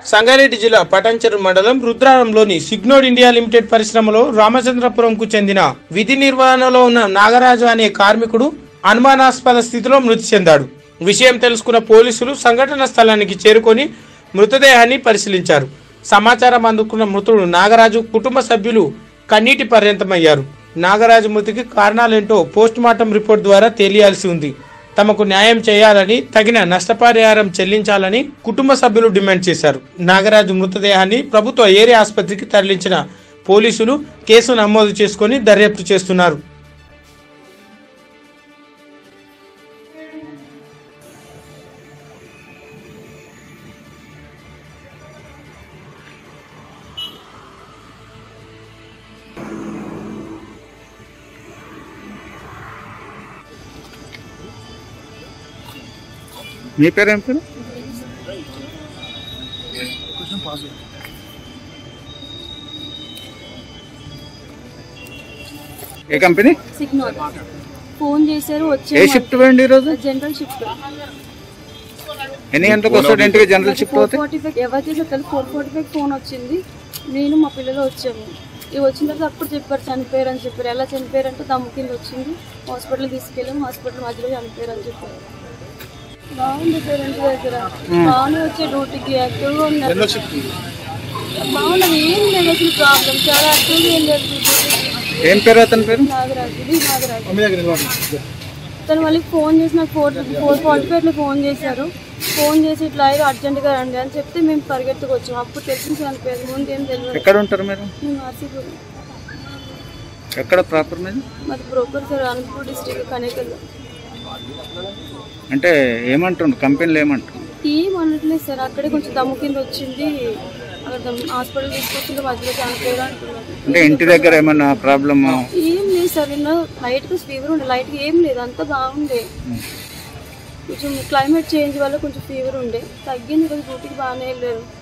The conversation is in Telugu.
సంగారెడ్డి జిల్లా పటాన్చెరు మండలం రుద్రారంలోని సిగ్నోడ్ ఇండియా లిమిటెడ్ పరిశ్రమలో రామచంద్రపురంకు చెందిన విధి నిర్వహణలో ఉన్న నాగరాజు అనే కార్మికుడు అనుమానాస్పద స్థితిలో మృతి చెందాడు విషయం తెలుసుకున్న పోలీసులు సంఘటన స్థలానికి చేరుకొని మృతదేహాన్ని పరిశీలించారు సమాచారం అందుకున్న మృతుడు నాగరాజు కుటుంబ సభ్యులు కన్నీటి పర్యంతమయ్యారు నాగరాజు మృతికి కారణాలేంటో పోస్టుమార్టం రిపోర్ట్ ద్వారా తెలియాల్సి ఉంది తమకు న్యాయం చేయాలని తగిన నష్టపరిహారం చెల్లించాలని కుటుంబ సభ్యులు డిమాండ్ చేశారు నాగరాజు మృతదేహాన్ని ప్రభుత్వ ఏరియా ఆసుపత్రికి తరలించిన పోలీసులు కేసు నమోదు చేసుకొని దర్యాప్తు చేస్తున్నారు మీ పేరు ఏం పేరు ఏ కంపెనీ సిగ్నల్ ఫోన్ చేశారు ఏ వచ్చే షిఫ్ట్ పోయింది ఈరోజు జనరల్ షిఫ్ట్ ఎన్ని గంటలకు వస్తాడు ఇంటికి జనరల్ షిఫ్ట్ ఫోర్ పోతే ఫార్టీ ఫైవ్ ఎవరు చేసారు తెలియదు ఫోర్ ఫార్టీ ఫైవ్ ఫోన్ వచ్చింది నేను మా పిల్లలు వచ్చాము ఇవి వచ్చిన తర్వాత అప్పుడు చెప్పారు చనిపోయారు అని చెప్పారు ఎలా చనిపోయారు అంటే దమ్ము కింద వచ్చింది హాస్పిటల్ తీసుకెళ్ళాము హాస్పిటల్ మధ్యలో చనిపోయారు అని చెప్పారు బాగుంది సార్ ఇంటి దగ్గర బాగానే వచ్చే డ్యూటీకి యాక్టివ్గా ఉన్నారు బాగున్నది ఏం లేదు అసలు ప్రాబ్లం చాలా యాక్టివ్గా వెళ్ళారు డ్యూటీకి. ఏం పేరు అతని పేరు నాగరాజు ఇది నాగరాజు తను మళ్ళీ ఫోన్ చేసి నాకు ఫోర్ ఫోర్ ఫార్టీ ఫైవ్లో ఫోన్ చేశారు ఫోన్ చేసి ఇట్లా అయ్యి అర్జెంటుగా రండి అని చెప్తే మేము పరిగెత్తుకు వచ్చాము అప్పుడు తెలిసింది చనిపోయారు ముందు ఏం తెలియదు ఎక్కడ ఉంటారు మీరు మేము ఆర్సీపూర్ ఎక్కడ ప్రాపర్ మీద మాది broker sir Anantapur district Kanekal అంటే ఏమంటుండ్రు కంపెనీలు ఏమంటారు ఏం అనట్లేదు సార్ అక్కడే కొంచెం దమ్ము కింద వచ్చింది అక్కడ దమ్- హాస్పిటల్ తీసుకొచ్చింది మధ్యలో చనిపోయారు అంటున్నారు అంటే ఇంటి దగ్గర ఏమన్నా ప్రాబ్లమ్ ఏం లేదు సార్ నిన్న లైట్గా ఫీవర్ ఉండే లైట్గా ఏం లేదు అంతా బాగుండే కొంచెం క్లైమేట్ చేంజ్ వల్ల కొంచెం ఫీవర్ ఉండే తగ్గింది కొంచెం డ్యూటీకి బాగానే వెళ్ళారు